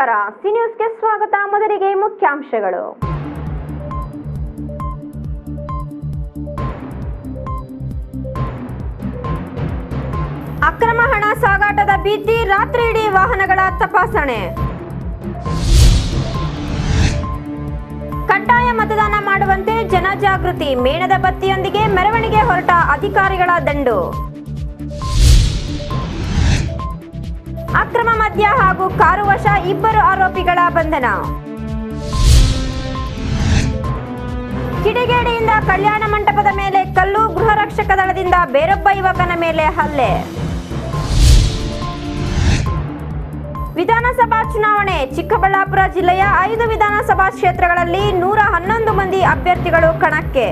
ನಮಸ್ಕಾರ ಸಿ ನ್ಯೂಸ್ಗೆ ಸ್ವಾಗತ ಮೊದಲಿಗೆ ಮುಖ್ಯಾಂಶಗಳು ಅಕ್ರಮ ಹಣ ಸಾಗಾಟದ ಭೀತಿ ರಾತ್ರಿ ಇಡೀ ವಾಹನಗಳ ತಪಾಸಣೆ ಕಡ್ಡಾಯ ಮತದಾನ ಮಾಡುವಂತೆ ಜನಜಾಗೃತಿ ಮೇಣದ ಬತ್ತಿಯೊಂದಿಗೆ ಮೆರವಣಿಗೆ ಹೊರಟ ಅಧಿಕಾರಿಗಳ ದಂಡು ಅಕ್ರಮ ಮದ್ಯ ಹಾಗೂ ಕಾರು ವಶ ಇಬ್ಬರು ಆರೋಪಿಗಳ ಬಂಧನ ಕಿಡಿಗೇಡಿಯಿಂದ ಕಲ್ಯಾಣ ಮಂಟಪದ ಮೇಲೆ ಕಲ್ಲು ಗೃಹ ರಕ್ಷಕ ದಳದಿಂದ ಬೇರೊಬ್ಬ ಯುವಕನ ಮೇಲೆ ಹಲ್ಲೆ ವಿಧಾನಸಭಾ ಚುನಾವಣೆ ಚಿಕ್ಕಬಳ್ಳಾಪುರ ಜಿಲ್ಲೆಯ ಐದು ವಿಧಾನಸಭಾ ಕ್ಷೇತ್ರಗಳಲ್ಲಿ ನೂರ ಹನ್ನೊಂದು ಮಂದಿ ಅಭ್ಯರ್ಥಿಗಳು ಕಣಕ್ಕೆ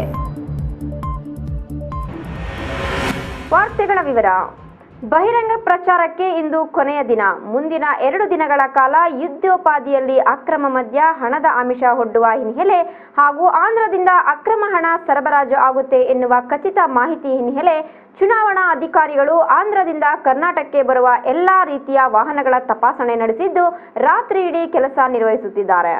ವಾರ್ತೆಗಳ ವಿವರ ಬಹಿರಂಗ ಪ್ರಚಾರಕ್ಕೆ ಇಂದು ಕೊನೆಯ ದಿನ ಮುಂದಿನ ಎರಡು ದಿನಗಳ ಕಾಲ ಯುದ್ಧೋಪಾದಿಯಲ್ಲಿ ಅಕ್ರಮ ಮದ್ಯ ಹಣದ ಆಮಿಷ ಒಡ್ಡುವ ಹಿನ್ನೆಲೆ ಹಾಗೂ ಆಂಧ್ರದಿಂದ ಅಕ್ರಮ ಹಣ ಸರಬರಾಜು ಆಗುತ್ತೆ ಎನ್ನುವ ಖಚಿತ ಮಾಹಿತಿ ಹಿನ್ನೆಲೆ ಚುನಾವಣಾ ಅಧಿಕಾರಿಗಳು ಆಂಧ್ರದಿಂದ ಕರ್ನಾಟಕಕ್ಕೆ ಬರುವ ಎಲ್ಲಾ ರೀತಿಯ ವಾಹನಗಳ ತಪಾಸಣೆ ನಡೆಸಿದ್ದು ರಾತ್ರಿ ಇಡೀ ಕೆಲಸ ನಿರ್ವಹಿಸುತ್ತಿದ್ದಾರೆ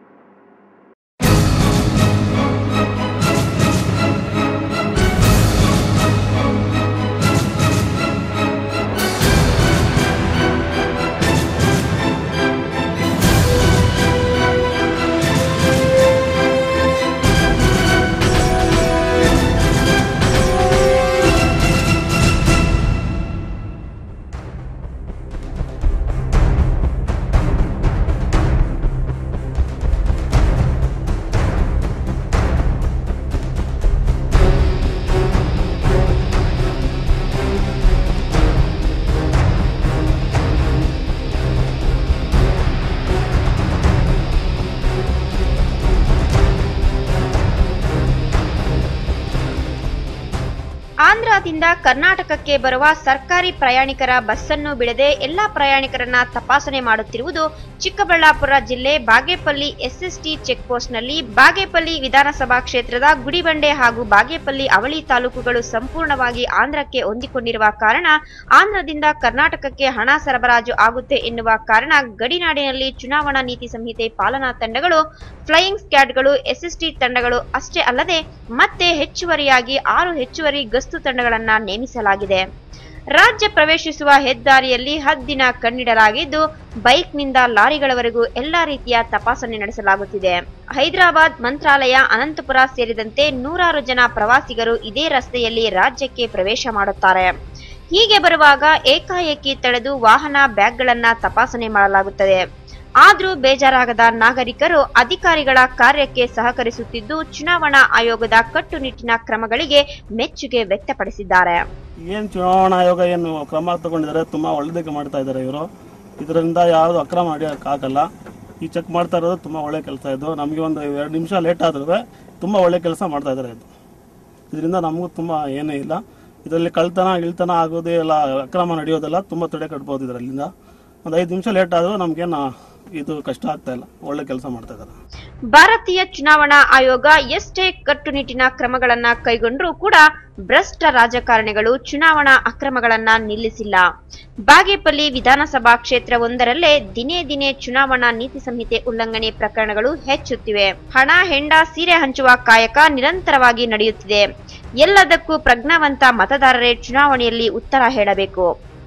ಆಂಧ್ರದಿಂದ ಕರ್ನಾಟಕಕ್ಕೆ ಬರುವ ಸರ್ಕಾರಿ ಪ್ರಯಾಣಿಕರ ಬಸ್ಸನ್ನು ಬಿಡದೆ ಎಲ್ಲಾ ಪ್ರಯಾಣಿಕರನ್ನ ತಪಾಸಣೆ ಮಾಡುತ್ತಿರುವುದು ಚಿಕ್ಕಬಳ್ಳಾಪುರ ಜಿಲ್ಲೆ ಬಾಗೇಪಲ್ಲಿ ಎಸ್ಎಸ್ಟಿ ಚೆಕ್ ಪೋಸ್ಟ್ನಲ್ಲಿ ಬಾಗೇಪಲ್ಲಿ ವಿಧಾನಸಭಾ ಕ್ಷೇತ್ರದ ಗುಡಿಬಂಡೆ ಹಾಗೂ ಬಾಗೇಪಲ್ಲಿ ಅವಳಿ ತಾಲೂಕುಗಳು ಸಂಪೂರ್ಣವಾಗಿ ಆಂಧ್ರಕ್ಕೆ ಹೊಂದಿಕೊಂಡಿರುವ ಕಾರಣ ಆಂಧ್ರದಿಂದ ಕರ್ನಾಟಕಕ್ಕೆ ಹಣ ಸರಬರಾಜು ಆಗುತ್ತೆ ಎನ್ನುವ ಕಾರಣ ಗಡಿನಾಡಿನಲ್ಲಿ ಚುನಾವಣಾ ನೀತಿ ಸಂಹಿತೆ ಪಾಲನಾ ತಂಡಗಳು ಫ್ಲೈಯಿಂಗ್ ಸ್ಕ್ವಾಡ್ಗಳು ಎಸ್ಎಸ್ಟಿ ತಂಡಗಳು ಅಷ್ಟೇ ಅಲ್ಲದೆ ಮತ್ತೆ ಹೆಚ್ಚುವರಿಯಾಗಿ ಆರು ಹೆಚ್ಚುವರಿ ಗಸ್ತು ತಂಡಗಳನ್ನ ನೇಮಿಸಲಾಗಿದೆ ರಾಜ್ಯ ಪ್ರವೇಶಿಸುವ ಹೆದ್ದಾರಿಯಲ್ಲಿ ಹದ್ದಿನ ಕಣ್ಣಿಡಲಾಗಿದ್ದು ಬೈಕ್ನಿಂದ ಲಾರಿಗಳವರೆಗೂ ಎಲ್ಲಾ ರೀತಿಯ ತಪಾಸಣೆ ನಡೆಸಲಾಗುತ್ತಿದೆ ಹೈದರಾಬಾದ್ ಮಂತ್ರಾಲಯ ಅನಂತಪುರ ಸೇರಿದಂತೆ ನೂರಾರು ಜನ ಪ್ರವಾಸಿಗರು ಇದೇ ರಸ್ತೆಯಲ್ಲಿ ರಾಜ್ಯಕ್ಕೆ ಪ್ರವೇಶ ಮಾಡುತ್ತಾರೆ ಹೀಗೆ ಬರುವಾಗ ಏಕಾಏಕಿ ತಡೆದು ವಾಹನ ಬ್ಯಾಗ್ಗಳನ್ನ ತಪಾಸಣೆ ಮಾಡಲಾಗುತ್ತದೆ ಆದ್ರೂ ಬೇಜಾರಾಗದ ನಾಗರಿಕರು ಅಧಿಕಾರಿಗಳ ಕಾರ್ಯಕ್ಕೆ ಸಹಕರಿಸುತ್ತಿದ್ದು ಚುನಾವಣಾ ಆಯೋಗದ ಕಟ್ಟುನಿಟ್ಟಿನ ಕ್ರಮಗಳಿಗೆ ಮೆಚ್ಚುಗೆ ವ್ಯಕ್ತಪಡಿಸಿದ್ದಾರೆ ಏನು ಚುನಾವಣಾ ಆಯೋಗ ಏನು ಕ್ರಮ ತಗೊಂಡಿದ್ದಾರೆ ತುಂಬ ಒಳ್ಳೆದಕ್ಕೆ ಮಾಡ್ತಾ ಇದ್ದಾರೆ ಇವರು ಇದರಿಂದ ಯಾವುದು ಅಕ್ರಮ ನಡೆಯೋಕ್ಕಾಗಲ್ಲ ಈ ಚೆಕ್ ಮಾಡ್ತಾ ಇರೋದು ತುಂಬ ಒಳ್ಳೆ ಕೆಲಸ ಇದು ನಮಗೆ ಒಂದು ಎರಡು ನಿಮಿಷ ಲೇಟ್ ಆದ್ರೂ ತುಂಬ ಒಳ್ಳೆ ಕೆಲಸ ಮಾಡ್ತಾ ಇದ್ದಾರೆ ಇದು ಇದರಿಂದ ನಮಗೂ ತುಂಬ ಏನೂ ಇಲ್ಲ ಇದರಲ್ಲಿ ಕಳ್ತನ ಇಳ್ತನ ಆಗೋದು ಎಲ್ಲ ಅಕ್ರಮ ನಡೆಯೋದೆಲ್ಲ ತುಂಬ ತಡೆ ಕಟ್ಬೋದು ಇದರಲ್ಲಿಂದ ಒಂದು ಐದು ನಿಮಿಷ ಲೇಟ್ ಆದರೂ ನಮಗೇನು ಇದು ಕಷ್ಟ ಆಗ್ತಾ ಇಲ್ಲ ಒಳ್ಳೆ ಕೆಲಸ ಮಾಡ್ತಾ ಇದ್ದಾರೆ ಭಾರತೀಯ ಚುನಾವಣಾ ಆಯೋಗ ಎಷ್ಟೇ ಕಟ್ಟುನಿಟ್ಟಿನ ಕ್ರಮಗಳನ್ನ ಕೈಗೊಂಡ್ರೂ ಕೂಡ ಭ್ರಷ್ಟ ರಾಜಕಾರಣಿಗಳು ಚುನಾವಣಾ ಅಕ್ರಮಗಳನ್ನ ನಿಲ್ಲಿಸಿಲ್ಲ ಬಾಗೇಪಲ್ಲಿ ವಿಧಾನಸಭಾ ಕ್ಷೇತ್ರವೊಂದರಲ್ಲೇ ದಿನೇ ದಿನೇ ಚುನಾವಣಾ ನೀತಿ ಸಂಹಿತೆ ಉಲ್ಲಂಘನೆ ಪ್ರಕರಣಗಳು ಹೆಚ್ಚುತ್ತಿವೆ ಹಣ ಹೆಂಡ ಸೀರೆ ಹಂಚುವ ಕಾಯಕ ನಿರಂತರವಾಗಿ ನಡೆಯುತ್ತಿದೆ ಎಲ್ಲದಕ್ಕೂ ಪ್ರಜ್ಞಾವಂತ ಮತದಾರರೇ ಚುನಾವಣೆಯಲ್ಲಿ ಉತ್ತರ ಹೇಳಬೇಕು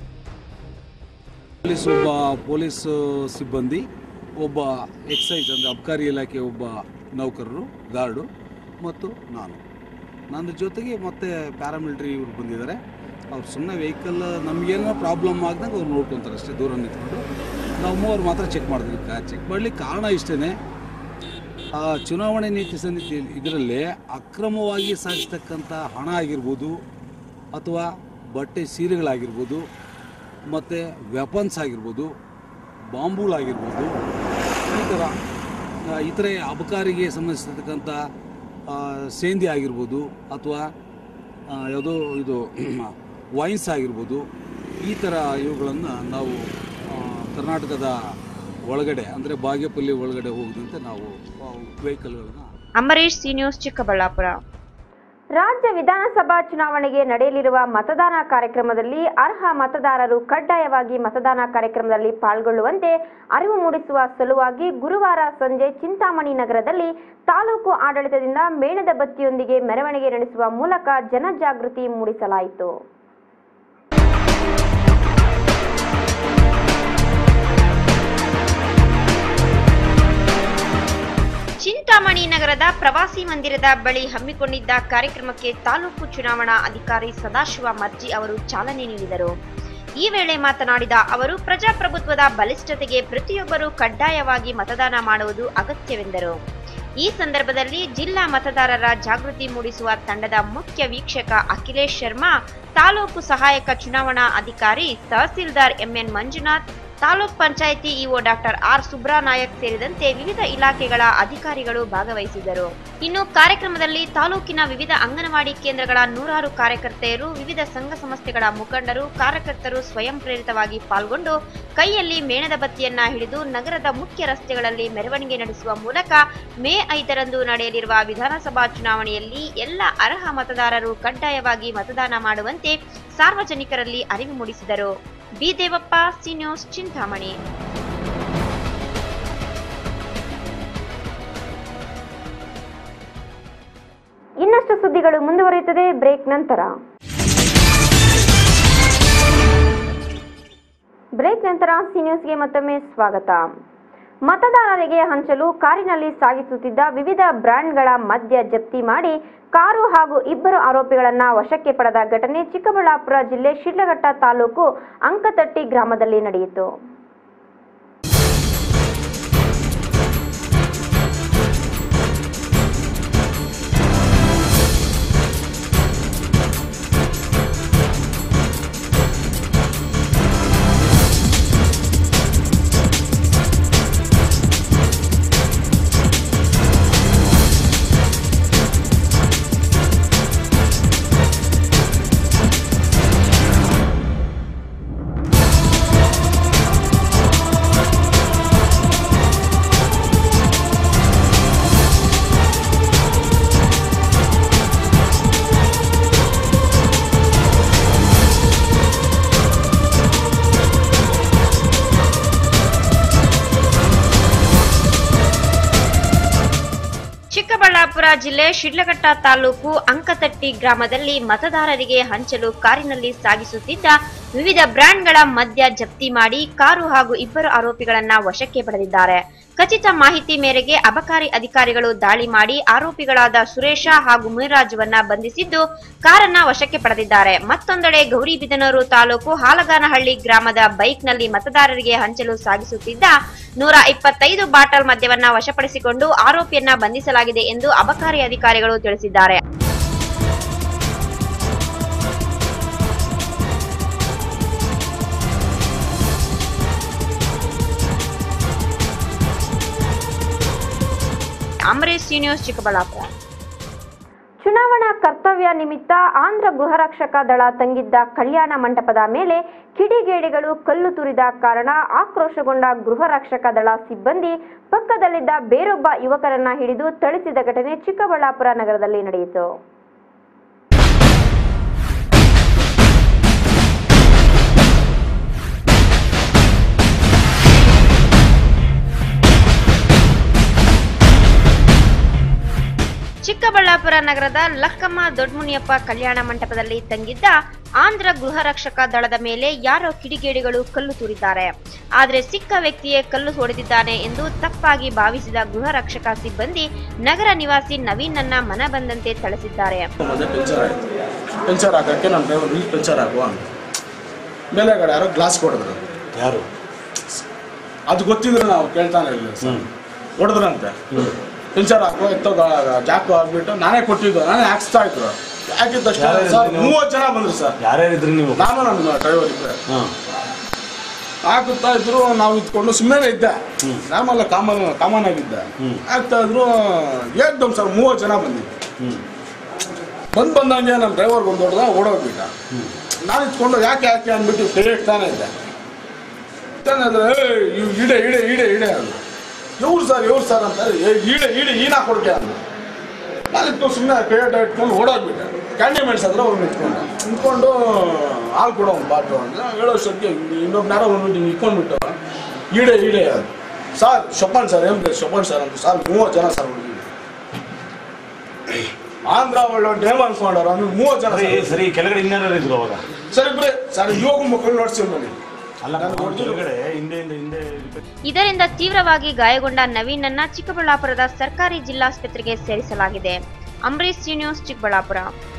ಪೊಲೀಸ್ ಒಬ್ಬ ಪೊಲೀಸ್ ಸಿಬ್ಬಂದಿ ಒಬ್ಬ ಎಕ್ಸೈಸ್ ಅಂದರೆ ಅಬ್ಕಾರಿ ಇಲಾಖೆ ಒಬ್ಬ ನೌಕರರು ಗಾರ್ಡು ಮತ್ತು ನಾನು ನನ್ನ ಜೊತೆಗೆ ಮತ್ತೆ ಪ್ಯಾರಾಮಿಲಿಟ್ರಿ ಇವ್ರು ಬಂದಿದ್ದಾರೆ ಅವ್ರು ಸುಮ್ಮನೆ ವೆಹಿಕಲ್ ನಮಗೇನೋ ಪ್ರಾಬ್ಲಮ್ ಆಗ್ದಂಗೆ ಅವ್ರು ನೋಡ್ಕೊತಾರೆ ಅಷ್ಟೇ ದೂರ ನಿಂತ್ಕೊಂಡು ನಾವು ಮೂವರು ಮಾತ್ರ ಚೆಕ್ ಮಾಡಿದ್ವಿ ಚೆಕ್ ಮಾಡ್ಲಿಕ್ಕೆ ಕಾರಣ ಇಷ್ಟೇ ಆ ಚುನಾವಣೆ ನೀತಿ ಸಮಿತಿ ಇದರಲ್ಲಿ ಅಕ್ರಮವಾಗಿ ಸಾಗಿಸ್ತಕ್ಕಂಥ ಹಣ ಆಗಿರ್ಬೋದು ಅಥವಾ ಬಟ್ಟೆ ಸೀರೆಗಳಾಗಿರ್ಬೋದು ಮತ್ತು ವೆಪನ್ಸ್ ಆಗಿರ್ಬೋದು ಬಾಂಬುಗಳಾಗಿರ್ಬೋದು ಈ ಥರ ಆ, ಇತರೆ ಅಬಕಾರಿಗೆ ಸಂಬಂಧಿಸಿರ್ತಕ್ಕಂಥ ಆ, ಸೇಂದಿ ಆಗಿರ್ಬೋದು ಅಥವಾ ಆ, ಯಾವುದೋ ಇದು ವೈನ್ಸ್ ಆಗಿರ್ಬೋದು ಈ ಥರ ಇವುಗಳನ್ನು ನಾವು ಆ, ಕರ್ನಾಟಕದ ಒಳಗಡೆ ಅಂದರೆ ಬಾಗೇಪಲ್ಲಿ ಒಳಗಡೆ ಹೋಗದಂತೆ ನಾವು ವೆಹಿಕಲ್ಗಳನ್ನ ಅಂಬರೀಶ್ ಸಿ ನ್ಯೂಸ್ ಚಿಕ್ಕಬಳ್ಳಾಪುರ ರಾಜ್ಯ ವಿಧಾನಸಭಾ ಚುನಾವಣೆಗೆ ನಡೆಯಲಿರುವ ಮತದಾನ ಕಾರ್ಯಕ್ರಮದಲ್ಲಿ ಅರ್ಹ ಮತದಾರರು ಕಡ್ಡಾಯವಾಗಿ ಮತದಾನ ಕಾರ್ಯಕ್ರಮದಲ್ಲಿ ಪಾಲ್ಗೊಳ್ಳುವಂತೆ ಅರಿವು ಮೂಡಿಸುವ ಸಲುವಾಗಿ ಗುರುವಾರ ಸಂಜೆ ಚಿಂತಾಮಣಿ ನಗರದಲ್ಲಿ ತಾಲೂಕು ಆಡಳಿತದಿಂದ ಮೇಣದ ಬತ್ತಿಯೊಂದಿಗೆ ಮೆರವಣಿಗೆ ನಡೆಸುವ ಮೂಲಕ ಜನಜಾಗೃತಿ ಮೂಡಿಸಲಾಯಿತು ಚಿಂತಾಮಣಿ ನಗರದ ಪ್ರವಾಸಿ ಮಂದಿರದ ಬಳಿ ಹಮ್ಮಿಕೊಂಡಿದ್ದ ಕಾರ್ಯಕ್ರಮಕ್ಕೆ ತಾಲೂಕು ಚುನಾವಣಾ ಅಧಿಕಾರಿ ಸದಾಶಿವ ಮರ್ಜಿ ಅವರು ಚಾಲನೆ ನೀಡಿದರು ಈ ವೇಳೆ ಮಾತನಾಡಿದ ಅವರು ಪ್ರಜಾಪ್ರಭುತ್ವದ ಬಲಿಷ್ಠತೆಗೆ ಪ್ರತಿಯೊಬ್ಬರೂ ಕಡ್ಡಾಯವಾಗಿ ಮತದಾನ ಮಾಡುವುದು ಅಗತ್ಯವೆಂದರು ಈ ಸಂದರ್ಭದಲ್ಲಿ ಜಿಲ್ಲಾ ಮತದಾರರ ಜಾಗೃತಿ ಮೂಡಿಸುವ ತಂಡದ ಮುಖ್ಯ ವೀಕ್ಷಕ ಅಖಿಲೇಶ್ ಶರ್ಮಾ ತಾಲೂಕು ಸಹಾಯಕ ಚುನಾವಣಾ ಅಧಿಕಾರಿ tahsildar MN Manjunath taluk panchayat EO doctor R Subranayak ಸೇರಿದಂತೆ ವಿವಿಧ ಇಲಾಖೆಗಳ ಅಧಿಕಾರಿಗಳು ಭಾಗವಹಿಸಿದರು ಇನ್ನು ಕಾರ್ಯಕ್ರಮದಲ್ಲಿ ತಾಲೂಕಿನ ವಿವಿಧ ಅಂಗನವಾಡಿ ಕೇಂದ್ರಗಳ ನೂರಾರು ಕಾರ್ಯಕರ್ತೆಯರು ವಿವಿಧ ಸಂಘ ಸಂಸ್ಥೆಗಳ ಮುಖಂಡರು ಕಾರ್ಯಕರ್ತರು ಸ್ವಯಂ ಪ್ರೇರಿತವಾಗಿ ಪಾಲ್ಗೊಂಡು ಕೈಯಲ್ಲಿ ಮೇಣದ ಬತ್ತಿಯನ್ನ ಹಿಡಿದು ನಗರದ ಮುಖ್ಯ ರಸ್ತೆಗಳಲ್ಲಿ ಮೆರವಣಿಗೆ ನಡೆಸುವ ಮೂಲಕ ಮೇ ಐದರಂದು ನಡೆಯಲಿರುವ ವಿಧಾನಸಭಾ ಚುನಾವಣೆಯಲ್ಲಿ ಎಲ್ಲ ಅರ್ಹ ಮತದಾರರು ಕಡ್ಡಾಯವಾಗಿ ಮತದಾನ ಮಾಡುವಂತೆ ಸಾರ್ವಜನಿಕರಲ್ಲಿ ಅರಿವು ಮೂಡಿಸಿದರು B Devappa C news Chintamani ಇನ್ನಷ್ಟು ಸುದ್ದಿಗಳು ಮುಂದುವರಿಯುತ್ತದೆ ಬ್ರೇಕ್ ನಂತರ ಬ್ರೇಕ್ ನಂತರ ಸಿ ನ್ಯೂಸ್ಗೆ ಮತ್ತೊಮ್ಮೆ ಸ್ವಾಗತ ಮತದಾರರಿಗೆ ಹಂಚಲು ಕಾರಿನಲ್ಲಿ ಸಾಗಿಸುತ್ತಿದ್ದ ವಿವಿಧ ಬ್ರ್ಯಾಂಡ್ಗಳ ಮದ್ಯ ಜಪ್ತಿ ಮಾಡಿ ಕಾರು ಹಾಗೂ ಇಬ್ಬರು ಆರೋಪಿಗಳನ್ನ ವಶಕ್ಕೆ ಪಡೆದ ಘಟನೆ ಚಿಕ್ಕಬಳ್ಳಾಪುರ ಜಿಲ್ಲೆ ಶಿಡ್ಲಘಟ್ಟ ತಾಲೂಕು ಅಂಕತಟ್ಟಿ ಗ್ರಾಮದಲ್ಲಿ ನಡೆಯಿತು ಚಿಕ್ಕಬಳ್ಳಾಪುರ ಜಿಲ್ಲೆ ಶಿಡ್ಲಘಟ್ಟ ತಾಲೂಕು ಅಂಕತಟ್ಟಿ ಗ್ರಾಮದಲ್ಲಿ ಮತದಾರರಿಗೆ ಹಂಚಲು ಕಾರಿನಲ್ಲಿ ಸಾಗಿಸುತ್ತಿದ್ದ ವಿವಿಧ ಬ್ರ್ಯಾಂಡ್ಗಳ ಮದ್ಯ ಜಪ್ತಿ ಮಾಡಿ ಕಾರು ಹಾಗೂ ಇಬ್ಬರು ಆರೋಪಿಗಳನ್ನ ವಶಕ್ಕೆ ಪಡೆದಿದ್ದಾರೆ ಖಚಿತ ಮಾಹಿತಿ ಮೇರೆಗೆ ಅಬಕಾರಿ ಅಧಿಕಾರಿಗಳು ದಾಳಿ ಮಾಡಿ ಆರೋಪಿಗಳಾದ ಸುರೇಶ ಹಾಗೂ ಮುನಿರಾಜುವನ್ನ ಬಂಧಿಸಿದ್ದು ಕಾರನ್ನ ವಶಕ್ಕೆ ಪಡೆದಿದ್ದಾರೆ ಮತ್ತೊಂದೆಡೆ ಗೌರಿಬಿದನೂರು ತಾಲೂಕು ಹಾಲಗಾನಹಳ್ಳಿ ಗ್ರಾಮದ ಬೈಕ್ನಲ್ಲಿ ಮತದಾರರಿಗೆ ಹಂಚಲು ಸಾಗಿಸುತ್ತಿದ್ದ ನೂರ ಇಪ್ಪತ್ತೈದು ಬಾಟಲ್ ಮದ್ಯವನ್ನ ವಶಪಡಿಸಿಕೊಂಡು ಆರೋಪಿಯನ್ನ ಬಂಧಿಸಲಾಗಿದೆ ಎಂದು ಅಬಕಾರಿ ಅಧಿಕಾರಿಗಳು ತಿಳಿಸಿದ್ದಾರೆ ಅಂಬರೀಶ್ ಸಿ ನ್ಯೂಸ್ ಚಿಕ್ಕಬಳ್ಳಾಪುರ ಚುನಾವಣಾ ಕರ್ತವ್ಯ ನಿಮಿತ್ತ ಆಂಧ್ರ ಗೃಹರಕ್ಷಕ ದಳ ತಂಗಿದ್ದ ಕಲ್ಯಾಣ ಮಂಟಪದ ಮೇಲೆ ಕಿಡಿಗೇಡಿಗಳು ಕಲ್ಲು ತುರಿದ ಕಾರಣ ಆಕ್ರೋಶಗೊಂಡ ಗೃಹರಕ್ಷಕ ದಳ ಸಿಬ್ಬಂದಿ ಪಕ್ಕದಲ್ಲಿದ್ದ ಬೇರೊಬ್ಬ ಯುವಕರನ್ನ ಹಿಡಿದು ಥಳಿಸಿದ ಘಟನೆ ಚಿಕ್ಕಬಳ್ಳಾಪುರ ನಗರದಲ್ಲಿ ನಡೆಯಿತು ಚಿಕ್ಕಬಳ್ಳಾಪುರ ನಗರದ ಲಕ್ಕಮ್ಮ ದೊಡ್ಮುನಿಯಪ್ಪ ಕಲ್ಯಾಣ ಮಂಟಪದಲ್ಲಿ ತಂಗಿದ್ದ ಆಂಧ್ರ ಗೃಹ ರಕ್ಷಕ ದಳದ ಮೇಲೆ ಯಾರೋ ಕಿಡಿಗೇಡಿಗಳು ಕಲ್ಲು ತೂರಿದ್ದಾರೆ ಆದರೆ ಸಿಕ್ಕ ವ್ಯಕ್ತಿಯೇ ಕಲ್ಲು ಹೊಡೆದಿದ್ದಾನೆ ಎಂದು ತಪ್ಪಾಗಿ ಭಾವಿಸಿದ ಗೃಹ ರಕ್ಷಕ ಸಿಬ್ಬಂದಿ ನಗರ ನಿವಾಸಿ ನವೀನನ್ನ ಮನ ಬಂದಂತೆ ಥಳಿಸಿದ್ದಾರೆ ಮತ್ತೆ ಪಂಚರ್ ಆಯಿತು ಪಂಚರ್ ಹಾಕೋಕ್ಕೆ ನಮ್ಮ ಡ್ರೈವರ್ ಇಲ್ಲಿ ಪಂಚರ್ ಹಾಕುವ ಅಂತ ಮೇಲೆಗಡೆ ಯಾರೋ ಗ್ಲಾಸ್ ಕೊಡಿದ್ರು ಯಾರು ಅದು ಗೊತ್ತಿದ್ರೆ ನಾವು ಕೇಳ್ತಾನೆ ಇಲ್ಲ ಸರ್ ಹೊಡೆದ್ರಂತೆ ಪಂಚರ್ ಹಾಕುವ ಎತ್ತೋ ಜಾಕು ಹಾಕ್ಬಿಟ್ಟು ನಾನೇ ಕೊಟ್ಟಿದ್ದು ನಾನೇ ಹಾಕ್ಸ್ತಾ ಇದ್ರು ಹಾಕಿದ್ದಷ್ಟು ಯಾರ್ಯಾರು ಸರ್ ನೀವು? ಮೂವತ್ತು ಜನ ಬಂದ್ರು ಸರ್ ಯಾರ್ಯಾರಿದ್ರಿ ನೀವು ನಾನು ನಮ್ಮ ಡ್ರೈವರ್ ಇದ್ದೆ ಹಾಂ ಹಾಕುತ್ತಾ ಇದ್ರು ನಾವು ಇದ್ಕೊಂಡು ಸುಮ್ಮನೆ ಇದ್ದೆ ನಾರ್ಮಲ್ ಕಾಮನ್ ಕಾಮನ್ ಆಗಿದ್ದೆ ಹ್ಮ್. ಆಗ್ತಾ ಇದ್ರು ಏಕ್ದಮ್ ಸರ್ ಮೂವತ್ತು ಜನ ಬಂದಿದ್ದು ಹ್ಞೂ ಬಂದ್ ಬಂದಂಗೆ ನಮ್ಮ ಡ್ರೈವರ್ಗೆ ಒಂದು ಹೊಡೆದ ಓಡೋಗ್ಬಿಟ್ಟ ನಾನು ಇಟ್ಕೊಂಡು ಯಾಕೆ ಯಾಕೆ ಅಂದ್ಬಿಟ್ಟು ಕೈ ಇಡ್ತಾನೆ ಇದ್ದೆ ಇಡ್ತಾನೆ ಇದ್ರೆ ಏಯ್ ಇವ್ ಇಡೆ ಇಡೆ ಇಡೆ ಇಡೆ ಅಂದ್ರು ಇವ್ರು ಸರ್ ಇವ್ರು ಸರ್ ಅಂತ ಏ ಇಡೆ ಇಡೆ ಈನ ಕೊಡ್ಕೆ ಅಂದ್ರು ನಾನು ಅದಕ್ಕೆ ಸುಮ್ಮನೆ ಕೈ ಅಡ್ಡ ಇಟ್ಕೊಂಡು ಓಡೋಗ್ಬಿಟ್ಟೆ ಕ್ಯಾಂಡಿ ಮೆಣಸ್ ಹತ್ರ ಹೋಗಿ ನಿಂತ್ಕೊಂಡೆ ನಿಂತ್ಕೊಂಡು ಹಾಲು ಕೊಡೋ ಒಂದು ಬಾಟ್ಲು ಅಂತ ಹೇಳೋ ಅಷ್ಟೊತ್ತಿಗೆ ಇನ್ನೊಬ್ಬ ಯಾರೋ ಬಂದ್ಬಿಟ್ಟು ಇಟ್ಕೊಂಡ್ಬಿಟ್ಟು ಈಡೆ ಈಡೆ ಅದು ಸರ್ ಶೊಪ್ಪನ್ ಸರ್ ಏನು ಶೊಪ್ಪನ್ ಸರ್ ಅಂತ ಸರ್ ಮೂವತ್ತು ಜನ ಸರ್ ಹುಡುಗಿ ಆಂಧ್ರ ಒಳ್ಳೆ ಡ್ರೈವ್ ಅನ್ಕೊಂಡವ್ರು ಅಂದ್ರೆ ಮೂವತ್ತು ಜನ ಸರಿ ಸರ್. ಸರಿ ಕೆಳಗಡೆ ಇನ್ನೇನಾರು ಇದ್ರು ಅವಾಗ ಸರ್ ಇಬ್ರೆ ಸರ್ ಇವಾಗ ಮಕ್ಕಳು ನೋಡ್ಸಿ ಬನ್ನಿ ಅಲ್ಲ ನಾನು ಹೊಡ್ದಿದ್ದು- ಕೆಳಗಡೆ ಹಿಂದೆ ಹಿಂದೆ ಹಿಂದೆ ಇದರಿಂದ ತೀವ್ರವಾಗಿ ಗಾಯಗೊಂಡ ನವೀನನ್ನ ಚಿಕ್ಕಬಳ್ಳಾಪುರದ ಸರ್ಕಾರಿ ಜಿಲ್ಲಾಸ್ಪತ್ರೆಗೆ ಸೇರಿಸಲಾಗಿದೆ ಅಂಬರೀಶ್ ನ್ಯೂಸ್ ಚಿಕ್ಕಬಳ್ಳಾಪುರ